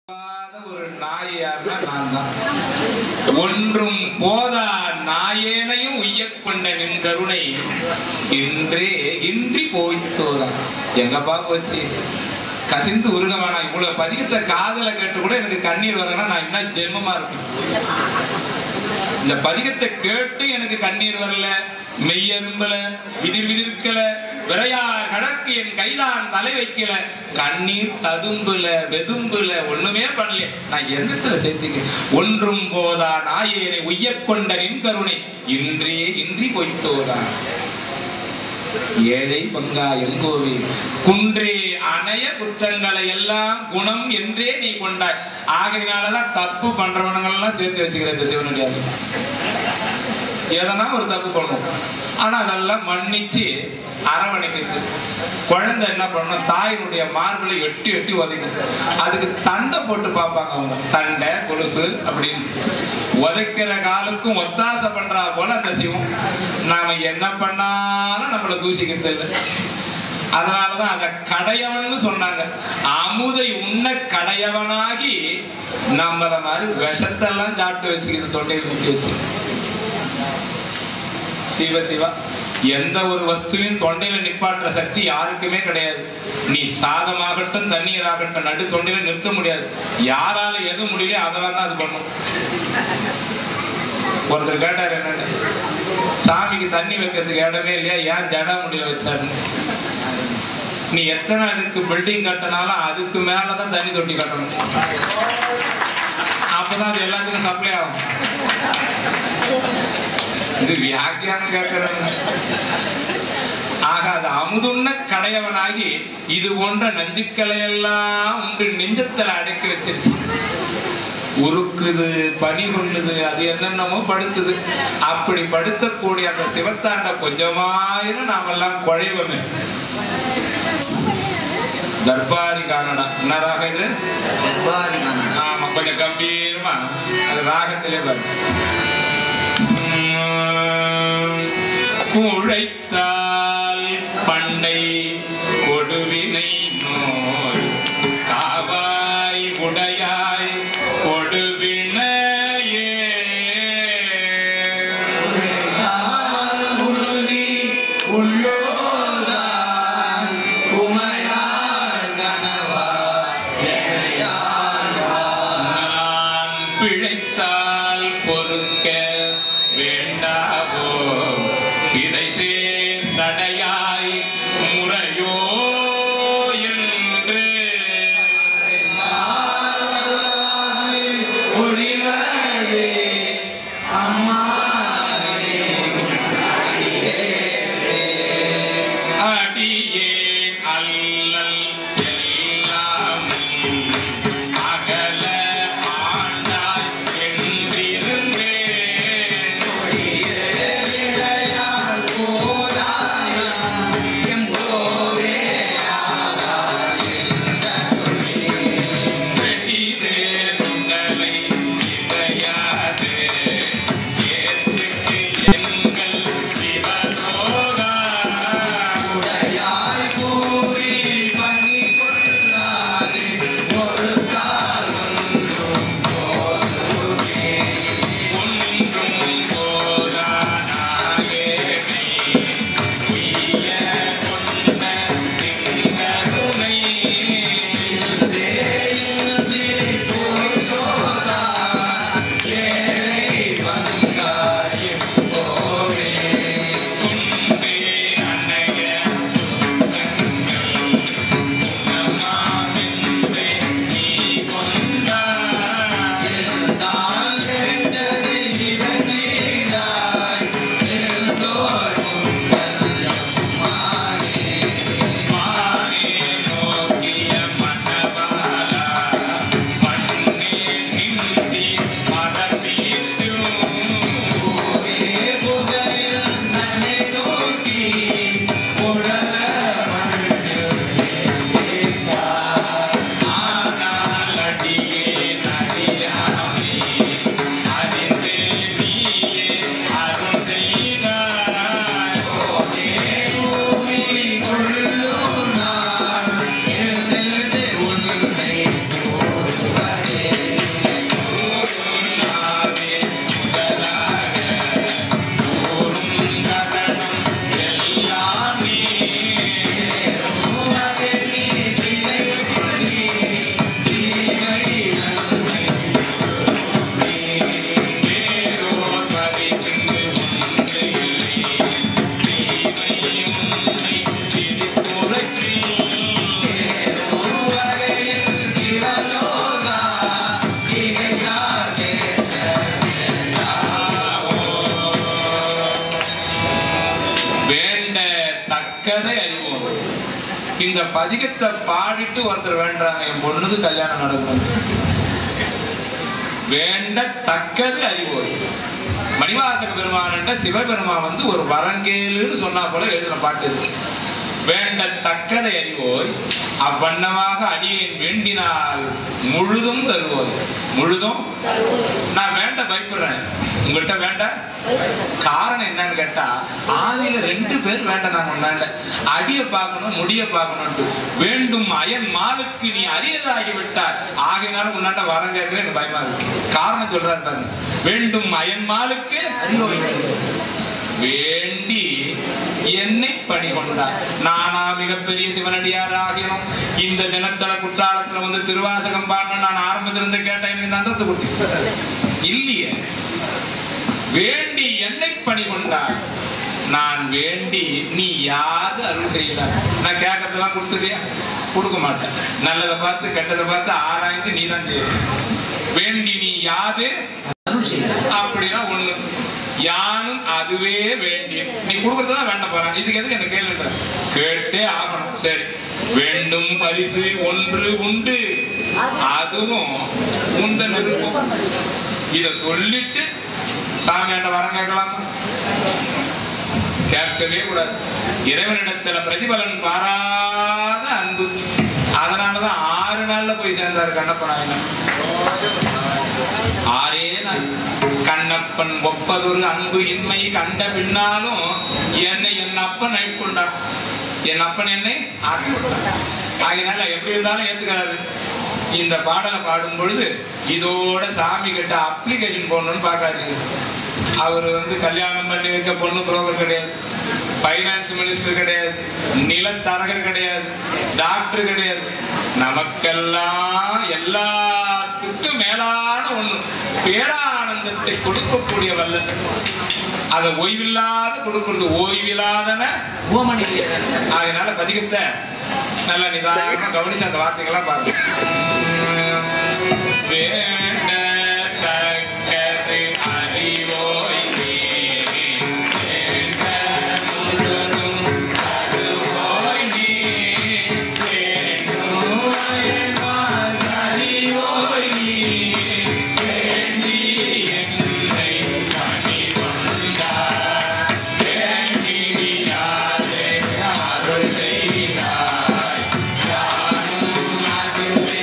ஒரு நாயார்னா நான் தான் ஒன்றும் போதா நாயேனையும் உய்யக் கொண்ட நின் கருணை இன்றே இன்றி போய்த்தோதா எங்கப்பா போச்சு கசிந்து உருகவானா இவ்வளவு பதிகத்தை காதல கேட்டு கூட எனக்கு கண்ணீர் வரனா நான் என்ன ஜென்மமா இருப்பேன் இந்த பதிகத்தை கேட்டு எனக்கு கண்ணீர் வரல மெய்யரும்பல விதிர் விதிர்க்கல விரையார் கடற்கு என் கைதான் தலை வைக்கல கண்ணீர் ததும்புல வெதும்புல ஒண்ணுமே பண்ணல நான் எந்தத்துல சேர்த்துக்க ஒன்றும் போதா நாயேனை உய்யக் கொண்ட நின் கருணை இன்றே இன்றி பொய்த்தோதா ஏழை பங்கா எங்கோவே குன்றே அணைய குற்றங்களை எல்லாம் குணம் என்றே நீ கொண்டாய் ஆகையினாலதான் தப்பு பண்றவனங்கள்லாம் சேர்த்து வச்சுக்கிற இந்த சிவனுடைய எதனா ஒரு தப்பு பண்ணும் ஆனா அதெல்லாம் மன்னிச்சு அரவணைக்குது குழந்தை என்ன பண்ணும் தாயினுடைய மார்பிளை எட்டி எட்டி உதைக்கும் அதுக்கு தண்டை போட்டு பார்ப்பாங்க அவங்க தண்டை கொலுசு அப்படின்னு உதைக்கிற காலுக்கும் ஒத்தாசை பண்றா போல அந்த சிவம் நாம என்ன பண்ணாலும் நம்மள தூசிக்கிறது இல்லை அதனாலதான் அத கடையவன் சொன்னாங்க அமுதை உண்ண கடையவனாகி நம்மள மாதிரி விஷத்தெல்லாம் சாப்பிட்டு வச்சுக்கிது தொண்டையை முட்டி வச்சு சிவ சிவா எந்த ஒரு வஸ்துவையும் தொண்டையில நிப்பாட்டுற சக்தி யாருக்குமே கிடையாது நீ சாதமாகட்டும் தண்ணீர் ஆகட்டும் நடு தொண்டையில நிறுத்த முடியாது யாரால எது முடியலையோ அதெல்லாம் தான் அது பண்ணும் ஒருத்தர் கேட்டார் என்னன்னு சாமிக்கு தண்ணி வைக்கிறதுக்கு இடமே இல்லையா ஏன் ஜடா முடியல வச்சாரு நீ எத்தனை அடுக்கு பில்டிங் கட்டினாலும் அதுக்கு மேலதான் தண்ணி தொட்டி கட்டணும் அப்பதான் அது எல்லாத்துக்கும் சப்ளை ஆகும் இது வியாக்கியானம் கேட்கறது ஆக அது அமுதுண்ண கடையவனாகி இது போன்ற நஞ்சுக்களை எல்லாம் உண்டு நெஞ்சத்துல அடக்கி வச்சிருச்சு உருக்குது பனி கொள்ளுது அது என்னென்னமோ படுத்துது அப்படி படுத்தக்கூடிய அந்த சிவத்தாண்ட கொஞ்சமாயிரம் நாமெல்லாம் குழைவமே தர்பாரி காரணா என்ன ராகம் இது ஆமா கொஞ்சம் கம்பீரமா அது ராகத்திலே வரும் குழைத்தால் பண்டை கொடுவினை நோய் காவாய் உடையாய் கொடுவினையே நான் பிழைத்தால் பொறுக்க வேண்டாவோ இதை சேர் தடையாய் முறையோ என்று அடியே அல்லல் எல்லாம் அகல ஆண்டாய் என்றிருந்தேன் வெட்டிதே உங்களை இதையாது ஏத்துக்கு எங்கள் சிவலோகா ஒன்றும் போதானாயே உய்ய கொண்ட திங்கருணை குந்தே அணைய உணமாவென்றே நீ கொண்டாய் மானே நோக்கிய மனவாளா பண்ணே நிந்தி மதப்பீற்றும் ஆனாலடியே நடியாமே அறிந்து நீயே அருள் செய்தாய் உன்னை இந்த பதிகத்தை பாடிட்டு ஒருத்தர் வேண்டாங்க என் பொண்ணுக்கு கல்யாணம் நடக்கும் வேண்ட தக்கது அறிவோய் மணிவாசக பெருமான்கிட்ட சிவபெருமான் வந்து ஒரு வரங்கேலுன்னு சொன்னா போல எழுதின பாட்டு இது. வேண்ட தக்கதை அறிவோய் அவ்வண்ணமாக அடியேன் வேண்டினால் முழுதும் தருவோய் முழுதும் நான் வேண்ட பயப்படுறேன் உங்கள்கிட்ட வேண்ட காரணம் என்னன்னு கேட்டா ஆதியில ரெண்டு பேர் வேண்ட நான் வேண்ட அடிய பார்க்கணும் முடிய பார்க்கணும்ட்டு வேண்டும் அயன் மாலுக்கு நீ அரியதாகி விட்டார் ஆகையினால உன்னாட்ட வரம் கேட்கல எனக்கு பயமா இருக்கு காரணம் சொல்றாரு பாருங்க வேண்டும் அயன் மாலுக்கு வேண்டி என்னை பணி கொண்டார் நானா மிகப்பெரிய சிவனடியார் ஆகியோம் இந்த தினத்தல குற்றாலத்துல வந்து திருவாசகம் பாடணும் நான் ஆரம்பத்திலிருந்து கேட்டேன் எனக்கு இந்த அந்தஸ்து கொடுத்து இல்லையே வேண்டி என்னை பணி கொண்டார் நான் வேண்டி நீ யாது அருள் செய்யல நான் கேட்கறதெல்லாம் கொடுத்துறியா கொடுக்க மாட்டேன் நல்லதை பார்த்து கெட்டதை பார்த்து ஆராய்ந்து நீ தான் செய்யணும் வேண்டி நீ யாது அருள் செய்கிறார் அப்படின்னா ஒண்ணு யானும் அதுவே வேண்டிய நீ கொடுக்கறதுதான் வேண்டாம் போறான் இதுக்கு எதுக்கு எனக்கு கேள்வி கேட்டே ஆகணும் சரி வேண்டும் பரிசு ஒன்று உண்டு அதுவும் உந்தன் விருப்பம் இத சொல்லிட்டு சாமியாண்ட வரம் கேட்கலாம் கேட்கவே கூடாது இறைவனிடத்துல பிரதிபலன் பாராத அன்பு அதனாலதான் ஆறு நாள்ல போய் சேர்ந்தார் கண்ணப்ப நாயனர் ஆறே நாள் கண்ணப்பன் ஒப்பதொரு அன்பு இன்மை கண்ட பின்னாலும் என்னை என் அப்பன் ஆட்கொண்டார் என் அப்பன் என்னை ஆட்கொண்டார் ஆகையினால எப்படி இருந்தாலும் ஏத்துக்கிறாரு இந்த பாடலை பாடும் பொழுது இதோட சாமி கிட்ட அப்ளிகேஷன் போடணும்னு பாக்காதீங்க அவர் வந்து கல்யாணம் பண்ணி வைக்க பொண்ணு புரோக்கர் கிடையாது பைனான்ஸ் மினிஸ்டர் கிடையாது நிலத்தரகர் கிடையாது டாக்டர் கிடையாது நமக்கெல்லாம் எல்லாத்துக்கும் மேலான ஒண்ணு பேரானந்தத்தை கொடுக்கக்கூடிய வல்லல் அதை ஓய்வில்லாத கொடுக்கிறது ஓய்வில்லாதன ஓமணி அதனால பதிகத்தை நல்ல நிதானமா கவனிச்சு அந்த வார்த்தைகள்லாம் பாருங்க வேண்ட தக்கது அறிவோய் நீ. வேண்ட முழுதும் அருவோய் நீ. வேண்டும் அயன்மால் அறிவோய் நீ. வேண்டி என்னை பணி கொண்டார். வேண்டி யாரே அருள் செய்தாய். யானும் அதுவே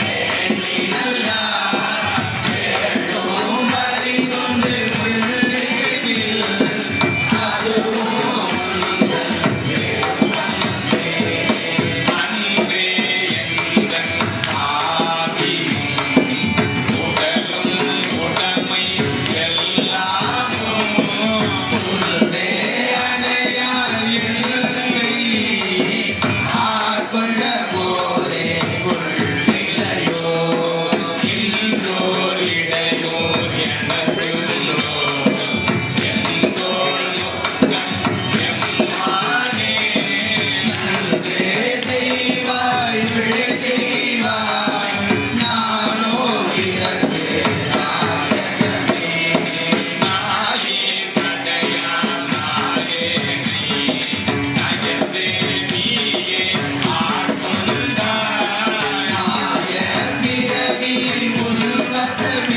அன்பே எந்தன் ஆவியும் உடலும் உடமை எல்லாமும் உன்னை அடையார் இல்லை. ஆட்கொண்ட போதே கொள்ளையோ இன்றோர் இடையோர் எனக்குள்ளோ எந்தோர் முகம் எம்மானே செய்வாய் விழை செய்வாய் நானோ இதற்கு நாயே தடையாம் நாயே நீ நயத்தே நீயே ஆட்கொண்டாய் நாய பிறவி உன் வசமே